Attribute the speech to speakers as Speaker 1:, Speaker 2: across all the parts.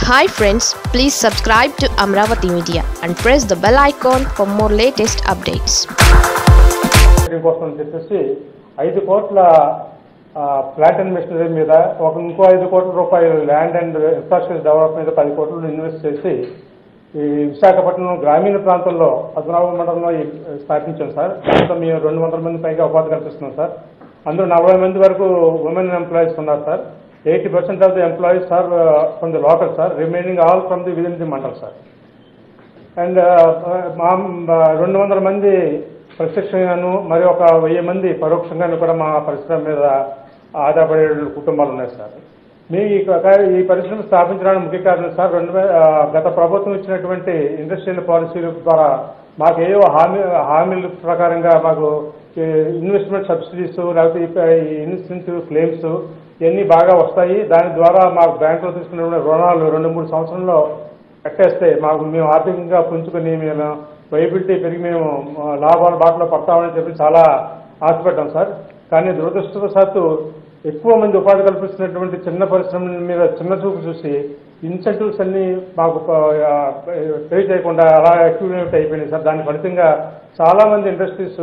Speaker 1: Hi friends please subscribe to Amaravati media and press the bell icon for more latest updates
Speaker 2: marketing కోసం అని చెప్పేసి ఐదు కోట్ల plant and machinery మీద ఒక ఇంకో ఐదు కోట్ల రూపాయలు ల్యాండ్ అండ్ ఇన్ఫ్రాస్ట్రక్చర్ డెవలప్ మీద పది కోట్లు ఇన్వెస్ట్ చేసి ఈ విశాఖపట్నం గ్రామీణ ప్రాంతంలో పద్మనాభ మండలంలో ఈ స్థాపించాం సార్ దాంట్లో మేము రెండు వందల మంది పైగా ఉపాధి కల్పిస్తున్నాం సార్ అందులో నలభై మంది వరకు ఉమెన్ ఎంప్లాయీస్ ఉన్నారు sir eighty percent of the employees are from the local sir remaining all from the within the mandal sir and మా రెండు వందల మంది ప్రత్యక్షంగాను మరి ఒక వెయ్యి మంది పరోక్షంగాను కూడా మా పరిశ్రమ మీద ఆధారపడే కుటుంబాలు ఉన్నాయి సార్ మీ ఈ క- ఈ పరిశ్రమ స్థాపించడానికి ముఖ్య కారణం సార్ రెండు వే- ఆ, గత ప్రభుత్వం ఇచ్చినటువంటి ఇండస్ట్రియల్ పాలసీల ద్వారా మాకు ఏవో హామీ హామీల ప్రకారంగా మాకు ఈ ఇన్వెస్ట్మెంట్ సబ్సిడీస్ లేకపోతే ఈ ఇన్సెంటివ్ క్లెయిమ్స్ ఇవన్నీ బాగా వస్తాయి దాని ద్వారా మాకు బ్యాంకులో తీసుకున్న రుణాలు రెండు మూడు సంవత్సరంలో కట్టేస్తే మాకు మేము ఆర్థికంగా పుంజుకొని మేము వైబిలిటీ పెరిగి మేము ఆ, లాభాల బాటలో పడతామని చెప్పి చాలా ఆశపడ్డాం సార్ కానీ దురదృష్టవశాత్తు ఎక్కువ మంది ఉపాధి కల్పిస్తున్నటువంటి చిన్న పరిశ్రమల మీద చిన్న చూపు చూసి ఇన్సెంటివ్స్ అన్ని మాకు పే చేయకుండా అలా అక్యూమిలేట్ అయిపోయినాయి సార్ దాని ఫలితంగా చాలా మంది ఇండస్ట్రీస్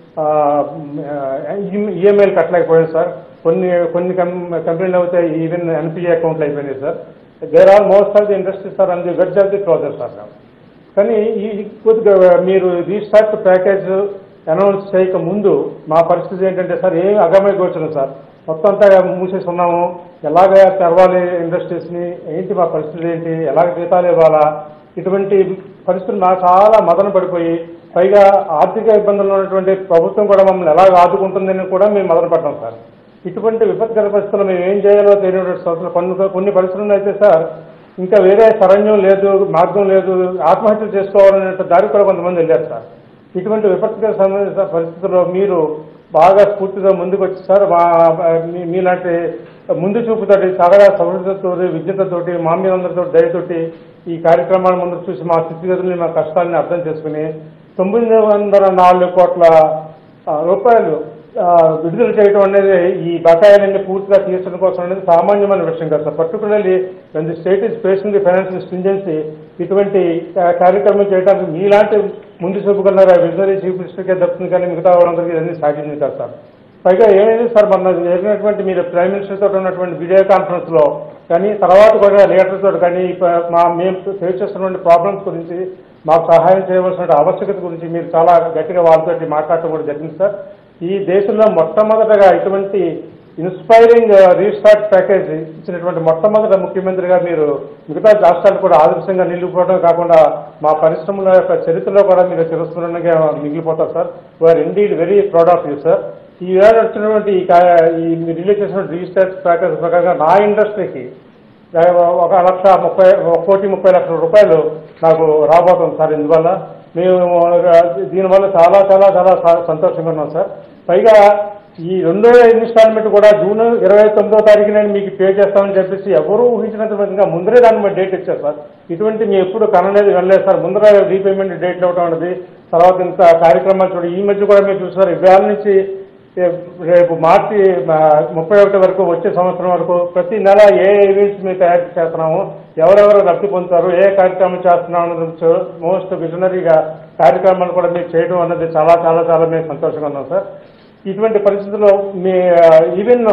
Speaker 2: ఈఎంఐలు కట్టలేకపోయాయి సార్ కొన్ని కొన్ని కంపెనీలు అయితే ఈవెన్ ఎన్పిఏ అకౌంట్లు అయిపోయినాయి sir there are most of the industries sir and the verge of the closure sir కానీ ఈ ఈ కొద్దిగా మీరు రీస్టార్ట్ ప్యాకేజ్ అనౌన్స్ చేయక ముందు మా పరిస్థితి ఏంటంటే సార్ ఏం అగమయ గోచరం సార్ మొత్తం అంతా మూసేసి ఉన్నాము ఎలాగ తెరవాలి ఇండస్ట్రీస్ని ఏంటి మా పరిస్థితి ఏంటి ఎలాగ జీతాలు ఇవ్వాలా ఇటువంటి పరిస్థితులు నాకు చాలా మదన పడిపోయి పైగా ఆర్థిక ఇబ్బందులు ఉన్నటువంటి ప్రభుత్వం కూడా మమ్మల్ని ఎలాగ ఆదుకుంటుందని కూడా మేము మదన పడ్డాం సార్ ఇటువంటి విపత్కర పరిస్థితుల్లో మేము ఏం చేయాలో తెలియనటువంటి సంవత్సరాలు కొన్ని కొన్ని పరిస్థితులు అయితే సార్ ఇంకా వేరే శరణ్యం లేదు మార్గం లేదు ఆత్మహత్యలు చేసుకోవాలనే దారి కూడా కొంతమంది వెళ్ళారు సార్ ఇటువంటి విపత్కర సమ- పరిస్థితుల్లో మీరు బాగా స్ఫూర్తిగా ముందుకు వచ్చి సార్ మా మీ- మీలాంటి ముందు చూపుతోటి సగల సమృద్ధితో విద్యతతోటి మా మీద అందరితో దయతోటి ఈ కార్యక్రమాల ముందు చూసి మా స్థితిగతుల్ని మా కష్టాలని అర్థం చేసుకుని తొమ్మిది వందల నాలుగు కోట్ల ఆ, రూపాయలు ఆ, విడుదల చేయడం అనేది ఈ బకాయిలన్నీ పూర్తిగా తీర్చడం కోసం అనేది సామాన్యమైన విషయం కాదు sir particularly when the state is facing the financial stringency ఇటువంటి ఆ, కార్యక్రమం చేయడానికి మీలాంటి ముందు చూపుకున్నారు విజనరీ చీఫ్ మినిస్టర్కే దక్కుతుంది కానీ మిగతా వాళ్ళందరికీ ఇవన్నీ సాగించింది కాదు సార్ పైగా ఏమైంది సార్ మన జరిగినటువంటి మీరు ప్రైమ్ మినిస్టర్ తోటి ఉన్నటువంటి వీడియో కాన్ఫరెన్స్ లో కానీ తర్వాత కూడా లీడర్ తోటి కానీ ఇప్ప- మా మేము ఫేస్ చేస్తున్నటువంటి ప్రాబ్లమ్స్ గురించి మాకు సహాయం చేయవలసిన ఆవశ్యకత గురించి మీరు చాలా గట్టిగా వాళ్ళతో మాట్లాడటం కూడా జరిగింది సార్ ఈ దేశంలో మొట్టమొదటగా ఇటువంటి ఇన్స్పైరింగ్ రీస్టార్ట్ ప్యాకేజ్ ఇచ్చినటువంటి మొట్టమొదటి ముఖ్యమంత్రిగా మీరు మిగతా రాష్ట్రాలు కూడా ఆదర్శంగా నిలిగిపోవడం కాకుండా మా పరిశ్రమల యొక్క చరిత్రలో కూడా మీరు చిరస్మరణగా మిగిలిపోతారు sir we are indeed very proud of you sir ఈ వేళ వచ్చినటువంటి ఈ కా- ఈ మీరు రిలీజ్ చేసిన రీస్టార్ట్ ప్యాకేజ్ ప్రకారంగా నా ఇండస్ట్రీకి ఒక లక్ష ముప్పై ఒక కోటి ముప్పై లక్షల రూపాయలు నాకు రాబోతుంది సార్ ఇందువల్ల మేము దీనివల్ల చాలా చాలా చాలా స- సంతోషంగా ఉన్నాం సార్ పైగా ఈ రెండో ఇన్స్టాల్మెంట్ కూడా జూన్ ఇరవై తొమ్మిదో తారీఖున మీకు పే చేస్తామని చెప్పేసి ఎవరూ ఊహించినంత విధంగా ముందరే దాని మీద డేట్ ఇచ్చారు సార్ ఇటువంటి మీ ఎప్పుడు కనలేదు వెళ్ళలేదు సార్ ముందర రీపేమెంట్ డేట్ ఇవ్వడం అనేది తర్వాత ఇంత కార్యక్రమాలు చూడండి ఈ మధ్య కూడా మీరు చూసారు ఇవాళ నుంచి రేపు- రేపు మార్చి ఆ, ముప్పై ఒకటి వరకు వచ్చే సంవత్సరం వరకు ప్రతి నెల ఏ ఈవెంట్స్ మేము తయారు చేస్తున్నాము ఎవరెవరు లబ్ధి పొందుతారు ఏ కార్యక్రమం చేస్తున్నాం అన్నది మోస్ట్ విజనరీగా కార్యక్రమాలు కూడా మీరు చేయడం అన్నది చాలా చాలా చాలా మేము సంతోషంగా ఉన్నాం సార్ ఇటువంటి పరిస్థితుల్లో మీ ఈవెన్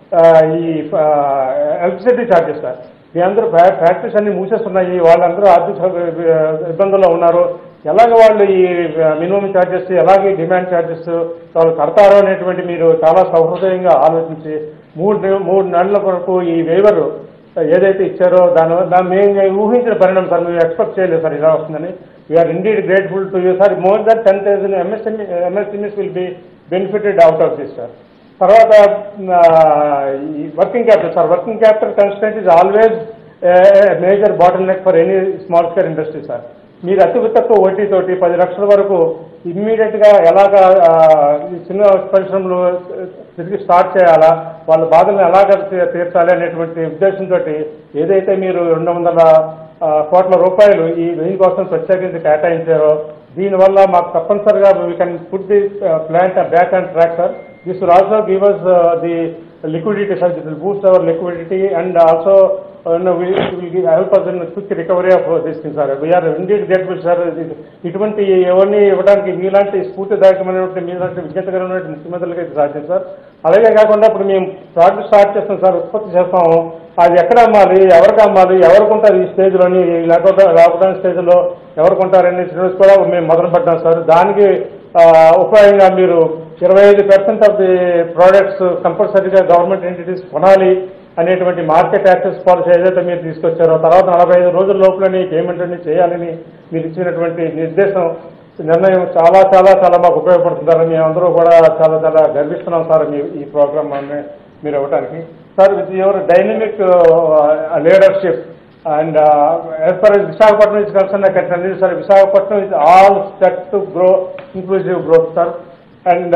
Speaker 2: ఈ ఎలక్ట్రిసిటీ ఛార్జెస్ సార్ మీ అందరూ ఫ్యా- ఫ్యాక్టరీస్ అన్ని మూసేస్తున్నాయి వాళ్ళందరూ ఆర్థిక ఆ, ఇబ్బందుల్లో ఉన్నారు ఎలాగ వాళ్ళు ఈ మినిమం ఛార్జెస్ ఎలాగే డిమాండ్ ఛార్జెస్ వాళ్ళు కడతారో అనేటువంటి మీరు చాలా సౌహృదయంగా ఆలోచించి మూడు నె- మూడు నెలల వరకు ఈ వేవర్ ఏదైతే ఇచ్చారో దాని దాన్ని మేము ఊహించిన పరిణామం సార్ మేము ఎక్స్పెక్ట్ చేయలేదు సార్ ఇలా వస్తుందని we are indeed grateful to you sir more than ten thousand MSME MSMEs will be benefited out of this sir తర్వాత ఆ, ఈ working capital sir working capital constant is always major bottleneck for any small scale industry sir మీరు అతి తక్కువ వడ్డీతోటి పది లక్షల వరకు immediate గా ఎలాగ ఆ, ఈ చిన్న పరిశ్రమలు తిరిగి స్టార్ట్ చేయాలా వాళ్ళ బాధలను ఎలాగ తీ- తీర్చాలి అనేటువంటి ఉద్దేశంతో ఏదైతే మీరు రెండు వందల ఆ, కోట్ల రూపాయలు ఈ దీనికోసం ప్రత్యేకించి కేటాయించారో దీనివల్ల మాకు తప్పనిసరిగా we can put the plant back and track sir this will also give us the liquidity, sir. This will boost our liquidity and also uh, no, we will give, help us in quick recovery of uh, this thing, sir. We are indeed grateful, sir. ఇటువంటి ఎవరిని ఇవ్వడానికి మీలాంటి స్ఫూర్తిదాయకమైనటువంటి మీలాంటి విజ్ఞతకరమైనటువంటి ముఖ్యమంత్రులకి ఇది సాధ్యం sir అలాగే కాకుండా ఇప్పుడు మేము ప్రాజెక్ట్ స్టార్ట్ చేస్తాం సార్ ఉత్పత్తి చేస్తాము అది ఎక్కడ అమ్మాలి ఎవరికి అమ్మాలి ఎవరు కొంటారు ఈ స్టేజ్లోని లేకపోతే లాక్డౌన్ స్టేజ్లో ఎవరు కొంటారనే స్టేజ్ కూడా మేము మొదలు పెట్టాం సార్ దానికి ఆ, ఉపాయంగా మీరు ఇరవై ఐదు పర్సెంట్ ఆఫ్ ది ప్రోడక్ట్స్ కంపల్సరీగా గవర్నమెంట్ ఎంటిటీస్ కొనాలి అనేటువంటి మార్కెట్ యాక్సెస్ పాలసీ ఏదైతే మీరు తీసుకొచ్చారో తర్వాత నలభై ఐదు రోజుల లోపలనే పేమెంట్ అన్ని చేయాలని మీరు ఇచ్చినటువంటి నిర్దేశం నిర్ణయం చాలా చాలా చాలా మాకు ఉపయోగపడుతుందని మేము అందరూ కూడా చాలా చాలా గర్విస్తున్నాం సార్ మీ ఈ ప్రోగ్రామ్ మీరు ఇవ్వడానికి sir with your dynamic leadership and as for Visakhapatnam is concerned I can tell sir Visakhapatnam is all set to grow inclusive growth sir and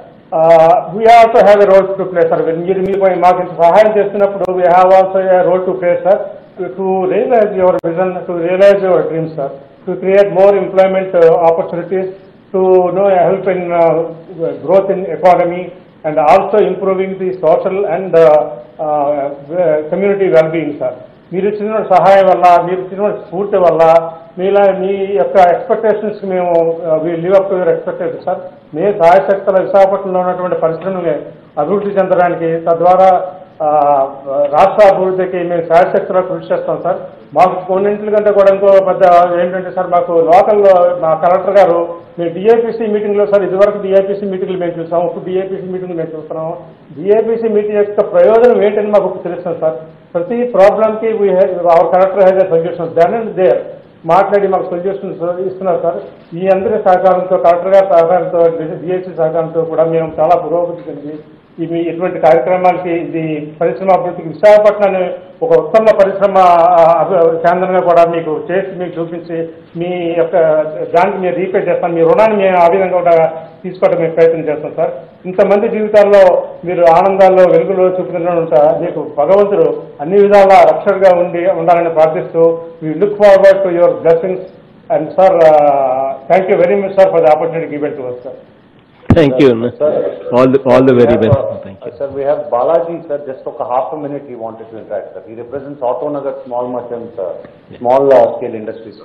Speaker 2: we also have a role to play sir మీరు మీకు మాకు ఇంత సహాయం చేస్తున్నప్పుడు we have also a role to play sir to realise your vision to realise your dream sir to create more employment opportunities to no help in growth in economy and also improving the social and uh, uh, community well-being, sir. మీరు ఇచ్చిన సహాయం వల్ల మీరు ఇచ్చిన స్ఫూర్తి వల్ల మీలా మీ యొక్క ఎక్స్పెక్టేషన్స్ మేము live up to your expectation sir మేము సహాయశక్తుల విశాఖపట్నంలో ఉన్నటువంటి పరిశ్రమని అభివృద్ధి చెందడానికి తద్వారా ఆ, రాష్ట్ర అభివృద్ధికి మేము శాయశక్తిలో కృషి చేస్తాం సార్ మాకు కొన్నింటి కంటే కూడా ఇంకో పెద్ద ఏంటంటే సార్ మాకు లోకల్లో మా కలెక్టర్ గారు మేము డిఐపిసి మీటింగ్లో సార్ ఇదివరకు డిఐపిసి మీటింగ్లు మేము చూసాం ఇప్పుడు డిఐపిసి మీటింగ్ మేము చూస్తున్నాం డిఐపిసి మీటింగ్ యొక్క ప్రయోజనం ఏంటని మాకు తెలుస్తుంది సార్ ప్రతి ప్రాబ్లంకి we our collector has a solution then and there మాట్లాడి మాకు సొల్యూషన్స్ ఇస్తున్నారు సార్ ఈ అందరి సహకారంతో కలెక్టర్ గారి సహకారంతో డిఎస్సి సహకారంతో కూడా మేము చాలా పురోగతి చెంది ఇవి ఇటువంటి కార్యక్రమాలకి ఇది పరిశ్రమ అభివృద్ధికి విశాఖపట్నాన్ని ఒక ఉత్తమ పరిశ్రమ ఆ, అభి- కేంద్రంగా కూడా మీకు చేసి మీకు చూపించి మీ యొక్క దానికి మీరు రీపే చేస్తాం మీ రుణాన్ని మేము ఆ విధంగా కూడా తీసుకోవడం మేము ప్రయత్నం చేస్తాం సార్ ఇంతమంది జీవితాల్లో మీరు ఆనందాల్లో వెలుగులో చూపుతున్న మీకు భగవంతుడు అన్ని విధాల రక్షణగా ఉండి ఉండాలని ప్రార్థిస్తూ we look forward to your blessings and sir thank you very much sir for the opportunity given to work sir
Speaker 3: Thank you. Anna. All the, all the very
Speaker 4: We
Speaker 3: best.
Speaker 4: have, uh,
Speaker 3: Thank you.
Speaker 4: Sir, we have Balaji, sir, just took a half a minute, he wanted to interact, sir. He represents Auto Nagar Small Merchants, uh, Small uh, Scale Industries.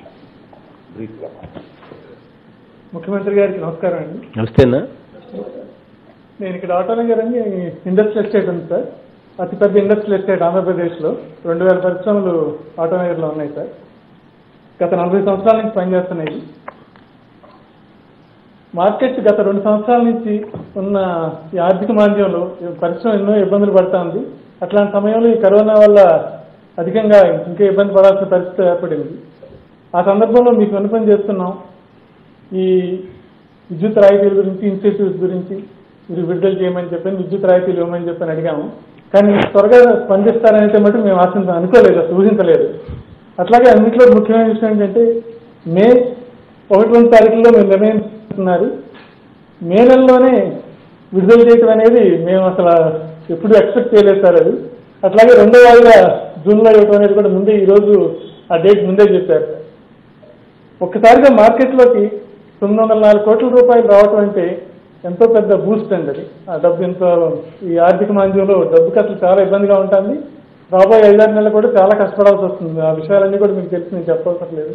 Speaker 4: Briefly.
Speaker 5: ముఖ్యమంత్రి గారికి నమస్కారం అండి
Speaker 3: నమస్తే అన్న
Speaker 5: నేను ఇక్కడ ఆటోనగర్ అని industrial estate ఉంది సార్ అతిపెద్ద ఇండస్ట్రియల్ ఎస్టేట్ ఆంధ్రప్రదేశ్లో రెండు వేల పరిశ్రమలు ఆటోనగర్లో ఉన్నాయి సార్ గత నలభై సంవత్సరాల నుంచి పనిచేస్తున్నాయి మార్కెట్ గత రెండు సంవత్సరాల నుంచి ఉన్న ఈ ఆర్థిక మాంద్యంలో ఈ పరిశ్రమ ఎన్నో ఇబ్బందులు పడతా ఉంది అట్లాంటి సమయంలో ఈ కరోనా వల్ల అధికంగా ఇంకా ఇబ్బంది పడాల్సిన పరిస్థితి ఏర్పడింది ఆ సందర్భంలో మీకు విన్నపం చేస్తున్నాం ఈ విద్యుత్ రాయితీల గురించి ఇన్సెంటివ్స్ గురించి మీరు విడుదల చేయమని చెప్పని విద్యుత్ రాయితీలు ఇవ్వమని చెప్పని అడిగాము కానీ త్వరగా స్పందిస్తారనైతే మటు మేము ఆశించ అనుకోలేదు అసలు ఊహించలేదు అట్లాగే అన్నింటిలో ముఖ్యమైన విషయం ఏంటంటే మే ఒకటి రెండు తారీఖుల్లో మేము నిర్ణయం తీసుకున్నారు మే నెలలోనే విడుదల చేయటం అనేది మేము అసలు ఎప్పుడు ఎక్స్పెక్ట్ చేయలేదు సార్ అది అట్లాగే రెండో వాయిదా జూన్లో ఇవ్వటం అనేది కూడా ముందే ఈరోజు ఆ డేట్ ముందే చెప్పారు ఒక్కసారిగా మార్కెట్లోకి తొమ్మిది వందల నాలుగు కోట్ల రూపాయలు రావటం అంటే ఎంతో పెద్ద బూస్ట్ అండి అది ఆ డబ్బు ఎంతో ఈ ఆర్థిక మాంద్యంలో డబ్బుకి అసలు చాలా ఇబ్బందిగా ఉంటుంది రాబోయే ఐదారు నెలలు కూడా చాలా కష్టపడాల్సి వస్తుంది ఆ విషయాలన్నీ కూడా మీకు తెలిసి నేను చెప్పవసరం లేదు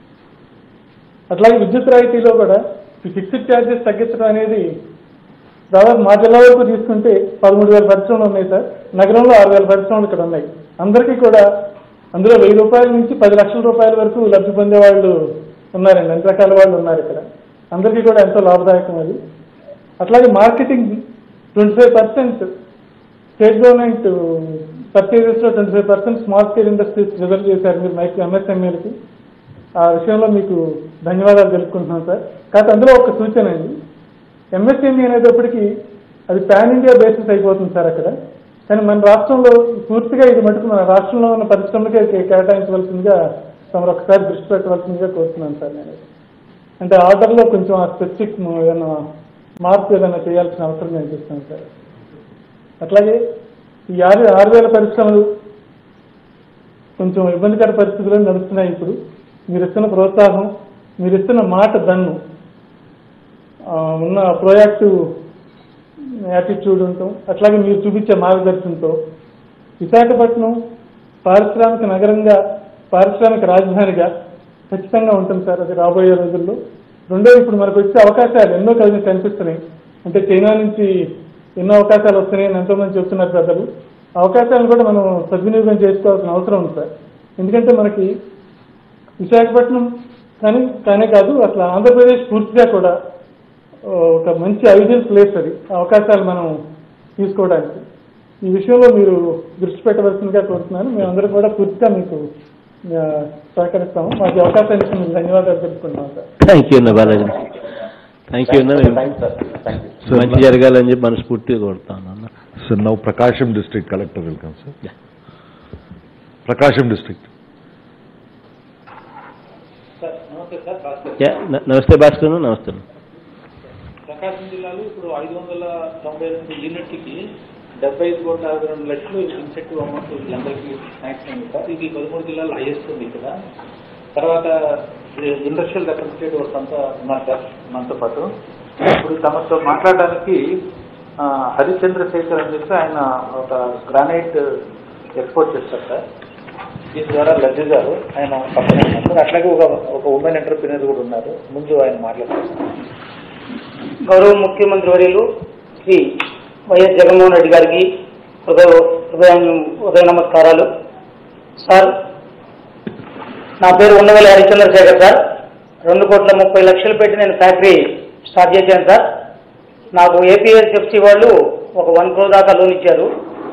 Speaker 5: అట్లాగే విద్యుత్ రాయితీలో కూడా ఈ ఫిక్స్డ్ ఛార్జెస్ తగ్గించడం అనేది దాదాపు మా జిల్లా వరకు తీసుకుంటే పదమూడు వేల పరిశ్రమలు ఉన్నాయి సార్ నగరంలో ఆరు వేల పరిశ్రమలు ఇక్కడ ఉన్నాయి అందరికీ కూడా అందులో వెయ్యి రూపాయల నుంచి పది లక్షల రూపాయల వరకు లబ్ధి పొందే వాళ్ళు ఉన్నారండి అన్ని రకాల వాళ్ళు ఉన్నారు ఇక్కడ అందరికీ కూడా ఎంతో లాభదాయకం అది అట్లాగే marketing twenty five percent state government పర్చేజెస్లో twenty five percent small scale industries reserve చేశారు మీరు మైక్రో ఎంఎస్ఎంఈలకి ఆ విషయంలో మీకు ధన్యవాదాలు తెలుపుకుంటున్నాను సార్ కాకపోతే అందులో ఒక సూచన అండి ఎంఎస్ఎంఈ అనేటప్పటికీ అది పాన్ ఇండియా బేసిస్ అయిపోతుంది సార్ అక్కడ కానీ మన రాష్ట్రంలో పూర్తిగా ఇది మటుకు మన రాష్ట్రంలో ఉన్న పరిశ్రమలకే కే- కేటాయించవలసిందిగా తమరు ఒకసారి దృష్టి పెట్టవలసిందిగా కోరుతున్నాను సార్ నేను అంటే ఆర్డర్లో కొంచెం ఆ స్పెసిఫిక్ ఏదైనా మార్పు ఏదైనా చేయాల్సిన అవసరం నేను చూస్తాను సార్ అట్లాగే ఈ ఆరు ఆరు వేల పరిశ్రమలు కొంచెం ఇబ్బందికర పరిస్థితుల్లో నడుస్తున్నాయి ఇప్పుడు మీరు ఇస్తున్న ప్రోత్సాహం మీరు ఇస్తున్న మాట దన్ను ఆ, ఉన్న ప్రోయాక్టివ్ యాటిట్యూడ్ ఉంటాం అట్లాగే మీరు చూపించే మార్గదర్శనంతో విశాఖపట్నం పారిశ్రామిక నగరంగా పారిశ్రామిక రాజధానిగా ఖచ్చితంగా ఉంటుంది సార్ అది రాబోయే రోజుల్లో రెండోది ఇప్పుడు మనకు వచ్చే అవకాశాలు ఎన్నో కలిసి కనిపిస్తున్నాయి అంటే చైనా నుంచి ఎన్నో అవకాశాలు వస్తున్నాయని ఎంతోమంది చెప్తున్నారు పెద్దలు ఆ అవకాశాలను కూడా మనం సద్వినియోగం చేసుకోవాల్సిన అవసరం ఉంది సార్ ఎందుకంటే మనకి విశాఖపట్నం కానీ కానే కాదు అసలు ఆంధ్రప్రదేశ్ పూర్తిగా కూడా ఆ, ఒక మంచి ఐడియల్ ప్లేస్ అది ఆ అవకాశాలు మనం తీసుకోవడానికి ఈ విషయంలో మీరు దృష్టి పెట్టవలసిందిగా కోరుతున్నాను మేమందరం కూడా పూర్తిగా మీకు ఆ, సహకరిస్తాము మాకు ఈ అవకాశాన్ని ఇచ్చిన మీకు ధన్యవాదాలు తెలుపుకుంటున్నాం సార్
Speaker 3: థ్యాంక్ యూ అన్న బాలాజీ థ్యాంక్ యూ అన్న మేము
Speaker 4: థ్యాంక్ సార్ థ్యాంక్ యూ
Speaker 3: మంచి జరగాలని చెప్పి మనస్ఫూర్తిగా కోరుతాను అన్న
Speaker 6: So now Prakasham District Collector will come, sir.
Speaker 3: Yeah.
Speaker 6: Prakasham District.
Speaker 7: Sir నమస్తే సార్ భాస్కర్
Speaker 3: యా, న- నమస్తే భాస్కర్ అన్న, నమస్తే అన్న.
Speaker 7: ప్రకాశం జిల్లాలో ఇప్పుడు ఐదు వందల తొంభై రెండు యూనిట్కి డెబ్బై ఐదు కోట్ల అరవై రెండు లక్షలు ఇన్సెంటివ్ అమౌంట్ వీళ్ళందరికీ శాంక్షన్ అయింది సార్ ఇది పదమూడు జిల్లాలో హైయెస్ట్ ఉంది ఇక్కడ తర్వాత ఇండస్ట్రియల్ రిప్రజెంటేటివ్ అంతా ఉన్నారు సార్ మనతో పాటు ఇప్పుడు తమతో మాట్లాడడానికి ఆ, హరిచంద్రశేఖర్ అని చెప్పి ఆయన ఒక గ్రానైట్ ఎక్స్పోర్ట్ చేస్తారు సార్ దీని ద్వారా లజ్జు గారు ఆయన పక్కన ఉన్నారు అట్లాగే ఒక ఒక ఉమెన్ ఎంటర్ప్రినర్ కూడా ఉన్నారు ముందు ఆయన మాట్లాడతారు
Speaker 8: గౌరవ ముఖ్యమంత్రి వర్యులు శ్రీ వైఎస్ జగన్మోహన్ రెడ్డి గారికి హృదయ హృదయ హృదయ నమస్కారాలు సార్ నా పేరు ఉండవల్లి హరిచంద్రశేఖర్ సార్ రెండు కోట్ల ముప్పై లక్షలు పెట్టి నేను ఫ్యాక్టరీ స్టార్ట్ చేశాను సార్ నాకు ఏపీఎస్ఎఫ్సి వాళ్ళు ఒక వన్ క్రోర్ దాకా లోన్ ఇచ్చారు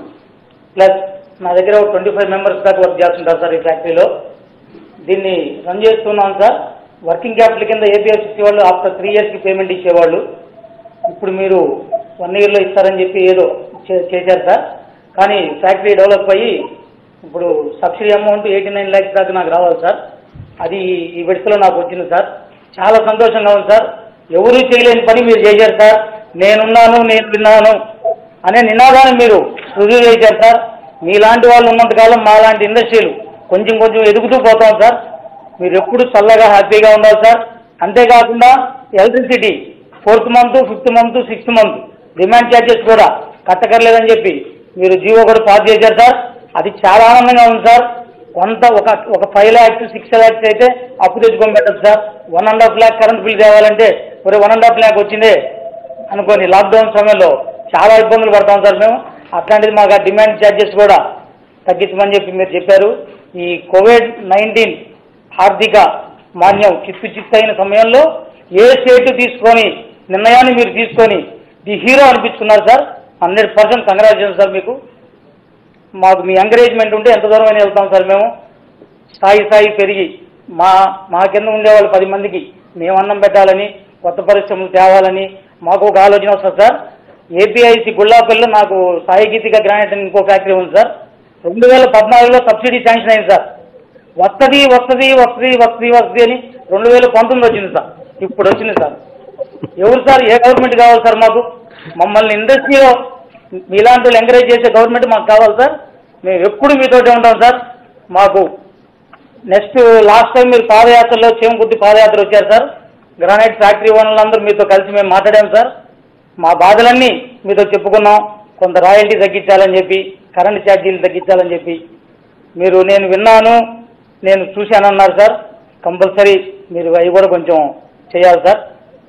Speaker 8: ప్లస్ నా దగ్గర ఒక ట్వంటీ ఫైవ్ మెంబర్స్ దాకా వర్క్ చేస్తుంటారు సార్ ఈ ఫ్యాక్టరీలో దీన్ని రన్ చేస్తున్నాను సార్ వర్కింగ్ క్యాపిటల్ కింద ఏపీఎస్సీ వాళ్ళు ఆఫ్టర్ త్రీ ఇయర్స్కి పేమెంట్ ఇచ్చేవాళ్ళు ఇప్పుడు మీరు వన్ ఇయర్లో ఇస్తారని చెప్పి ఏదో చే- చేశారు సార్ కానీ ఫ్యాక్టరీ డెవలప్ అయ్యి ఇప్పుడు subsidy amount eighty nine lakhs దాకా నాకు రావాలి సార్ అది ఈ విడతలో నాకు వచ్చింది సార్ చాలా సంతోషంగా ఉంది సార్ ఎవరూ చేయలేని పని మీరు చేశారు సార్ నేనున్నాను నేను విన్నాను అనే నినాదాన్ని మీరు రుజువు చేశారు సార్ మీలాంటి వాళ్ళు ఉన్నంతకాలం మాలాంటి ఇండస్ట్రీలు కొంచెం కొంచెం ఎదుగుతూ పోతాం సార్ మీరు ఎప్పుడు చల్లగా హ్యాపీగా ఉండాలి సార్ అంతేకాకుండా electricity fourth month fifth month sixth month demand charges కూడా కట్టకర్లేదని చెప్పి మీరు జీవో కూడా పాస్ చేశారు సార్ అది చాలా ఆనందంగా ఉంది సార్ కొంత ఒక ఒక ఫైవ్ ల్యాక్స్ సిక్స్ ల్యాక్స్ అయితే అప్పు తెచ్చుకొని పెట్టచ్చు sir one and half lakh current bill తేవాలంటే ఒరే వన్ అండ్ హాఫ్ ల్యాక్ వచ్చిందే అనుకోని లాక్డౌన్ సమయంలో చాలా ఇబ్బందులు పడతాం సార్ మేము అట్లాంటిది మాకు ఆ డిమాండ్ ఛార్జెస్ కూడా తగ్గించమని చెప్పి మీరు చెప్పారు ఈ కోవిడ్ నైన్టీన్ ఆర్థిక మాన్యం చిత్తు చిత్తు అయిన సమయంలో ఏ స్టేట్ తీసుకొని నిర్ణయాన్ని మీరు తీసుకొని ది హీరో అనిపించుకున్నారు sir hundred percent congratulation sir మీకు మాకు మీ ఎంకరేజ్మెంట్ ఉంటే ఎంత దూరం అయినా వెళ్తాం సార్ మేము స్థాయి స్థాయి పెరిగి మా మా కింద ఉండేవాళ్ళు పది మందికి మేము అన్నం పెట్టాలని కొత్త పరిశ్రమలు తేవాలని మాకు ఒక ఆలోచన వస్తుంది సార్ ఏపీఐసి గుళ్ళాపల్లిలో నాకు సాయి గీతిక గ్రానైట్ అని ఇంకో ఫ్యాక్టరీ ఉంది సార్ రెండు వేల పద్నాలుగులో సబ్సిడీ శాంక్షన్ అయింది సార్ వస్తుంది వస్తుంది వస్తుంది వస్తుంది వస్తుంది అని రెండు వేల పంతొమ్మిది వచ్చింది సార్ ఇప్పుడు వచ్చింది సార్ ఎవరు సార్ ఏ గవర్నమెంట్ కావాలి సార్ మాకు మమ్మల్ని ఇండస్ట్రీలో మీలాంటి వాళ్ళు ఎంకరేజ్ చేసే గవర్నమెంట్ మాకు కావాలి సార్ మేము ఎప్పుడు మీతోటే ఉంటాం సార్ మాకు నెక్స్ట్ లాస్ట్ టైం మీరు పాదయాత్రలో చేమకుర్తి పాదయాత్ర వచ్చారు సార్ గ్రానైట్ ఫ్యాక్టరీ ఓనర్లందరూ మీతో కలిసి మేము మాట్లాడాం సార్ మా బాధలన్నీ మీతో చెప్పుకున్నాం కొంత రాయల్టీ తగ్గించాలని చెప్పి కరెంట్ ఛార్జీలు తగ్గించాలని చెప్పి మీరు నేను విన్నాను నేను చూశానన్నారు సార్ కంపల్సరీ మీరు అవి కూడా కొంచెం చేయాలి సార్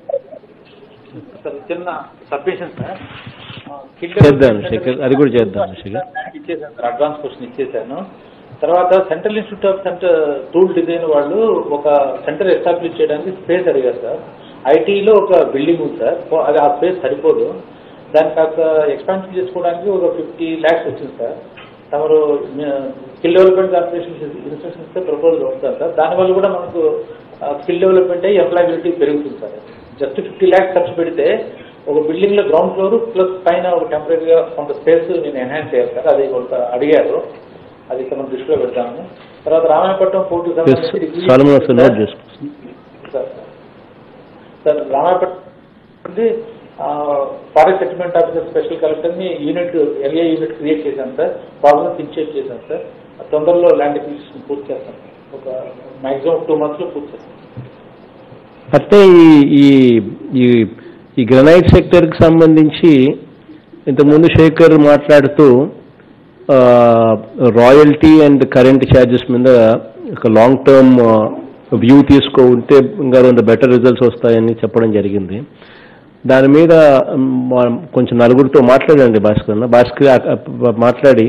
Speaker 7: సార్ చిన్న సబ్మిషన్ సార్
Speaker 3: చేద్దాం శేఖర్ అది కూడా చేద్దాం శేఖర్
Speaker 7: ఇచ్చేసాను సార్ అడ్వాన్స్ క్వశ్చన్ ఇచ్చేసాను తర్వాత central institute of centre tool design వాళ్ళు ఒక సెంటర్ ఎస్టాబ్లిష్ చేయడానికి స్పేస్ అడిగారు సార్ ఐటీలో ఒక బిల్డింగ్ ఉంది సార్ సో అది ఆ స్పేస్ సరిపోదు దానికి కాస్త ఎక్స్పాన్షన్ చేసుకోవడానికి ఒక ఫిఫ్టీ ల్యాక్స్ వచ్చింది సార్ తమరు స్కిల్ డెవలప్మెంట్ కార్పొరేషన్ ఇన్స్ట్రక్షన్ ఇస్తే ప్రపోజల్ వస్తుంది సార్ దానివల్ల కూడా మనకు స్కిల్ డెవలప్మెంట్ అయ్యి ఎంప్లాయబిలిటీ పెరుగుతుంది సార్ జస్ట్ ఫిఫ్టీ ల్యాక్స్ ఖర్చు పెడితే ఒక బిల్డింగ్ లో గ్రౌండ్ ఫ్లోర్ ప్లస్ పైన ఒక టెంపరీగా కొంత స్పేస్ నేను ఎన్హాన్స్ చేయాలి సార్ అది కొంత అడిగారు అది మనం దృష్టిలో పెడతాము తర్వాత రామాయపట్నం పోర్టు
Speaker 3: సోలమన్ ఒకసారి నోట్ చేసుకో
Speaker 7: sir sir Ramayapatnam forest settlement officer special collector ని యూనిట్ ఎల్ఏ యూనిట్ క్రియేట్ చేశాను సార్ ప్రాబ్లమ్స్ ఇన్షియేట్ చేశాను సార్ తొందరలో ల్యాండ్ ఎక్విజిషన్ పూర్తి చేస్తాం ఒక మాక్సిమం టూ మంత్స్ లో పూర్తి చేస్తాం
Speaker 3: అంటే ఈ ఈ ఈ ఈ గ్రనైట్ సెక్టర్కి సంబంధించి ఇంతకుముందు శేఖర్ మాట్లాడుతూ రాయల్టీ అండ్ కరెంట్ ఛార్జెస్ మీద ఒక లాంగ్ టర్మ్ వ్యూ తీసుకుంటే ఇంకా రెండు బెటర్ రిజల్ట్స్ వస్తాయని చెప్పడం జరిగింది దాని మీద మ్, మా- కొంచెం నలుగురితో మాట్లాడండి భాస్కర్ అన్న భాస్కర్ ఆ- ఆ- మాట్లాడి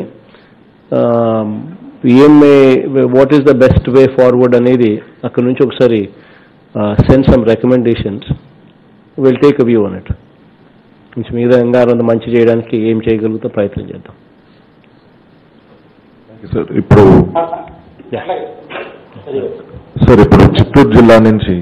Speaker 3: ఏం what is the best way forward అనేది అక్కడ నుంచి ఒకసారి send some recommendations will take a view on it కొంచెం మీద ఇంకా రెండు మంచి చేయడానికి ఏం చేయగలుగుతా ప్రయత్నం చేద్దాం
Speaker 6: సార్ ఇప్పుడు సార్ ఇప్పుడు చిత్తూరు జిల్లా నుంచి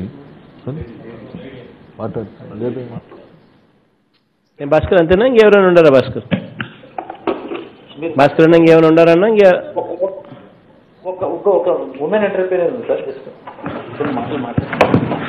Speaker 3: ఏం భాస్కర్ అంతేనా ఇంకెవరైనా ఉండారా భాస్కర్ భాస్కర్ అన్న ఇంకేమైనా ఉండారన్నా ఇంకే
Speaker 7: ఒక ఒక ఒక ఉమెన్ ఎంటర్ప్రీనర్ ఉంది సార్ జస్ట్ కొన్ని మాటలు మాట్లాడండి